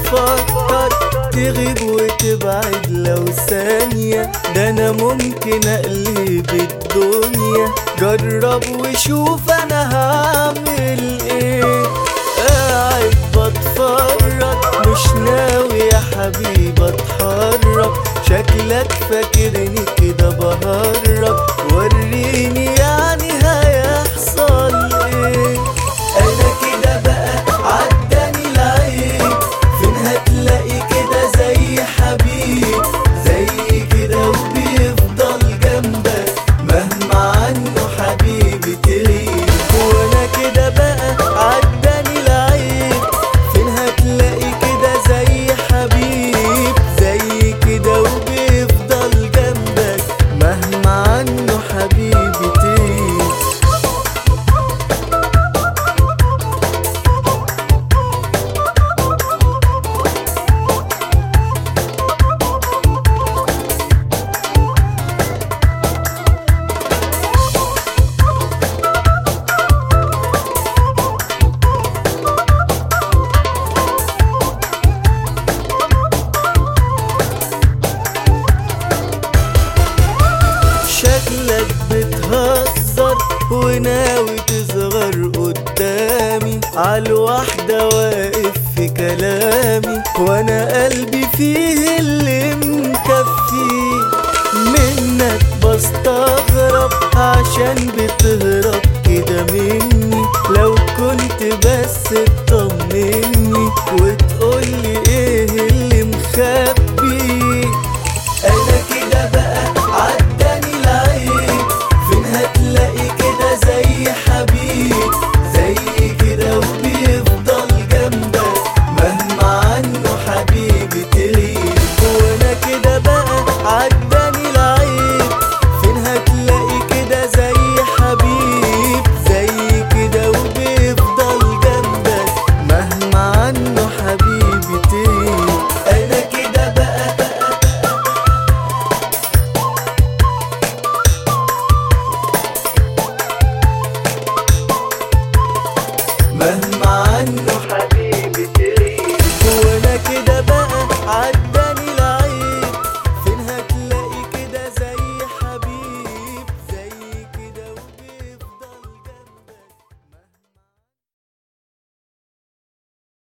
بتفكر تغيب وتبعد لو ثانية ده انا ممكن اقلب الدنيا جرب وشوف انا هعمل ايه قاعد بتفرج مش ناوي يا حبيبي اتحرك شكلك فاكرني كده بهرب وريني يعني هيحصل ايه انا كده بقى عداني العيب فين هتلاقي كده زي حبيب زي كده وبيفضل جنبك مهما عنه حبيبي تغيب وانا كده بقى عداني العيب فين هتلاقي كده زي حبيب زي كده وبيفضل جنبك مهما عنه حبيبي تغيب شكلك بتهزر وناوي تصغر قدامي عالواحدة واقف في كلامي وانا قلبي فيه اللي مكفيه منك بستغرب عشان بتهرب كده مني لو كنت بس تطمني وتقولي ايه اللي مخبي انا كده بقى عداني العيب فين هتلاقي كده زي حبيب زي كده وبيفضل جنبك مهما عنه حبيبي تغيب وانا كده بقى عداني العيب فين هتلاقي كده زي حبيب زي كده وبيفضل جنبك مهما عنه حبيبي تغيب انا كده بقى مهما عنه حبيبي تغيب وانا كده بقى عد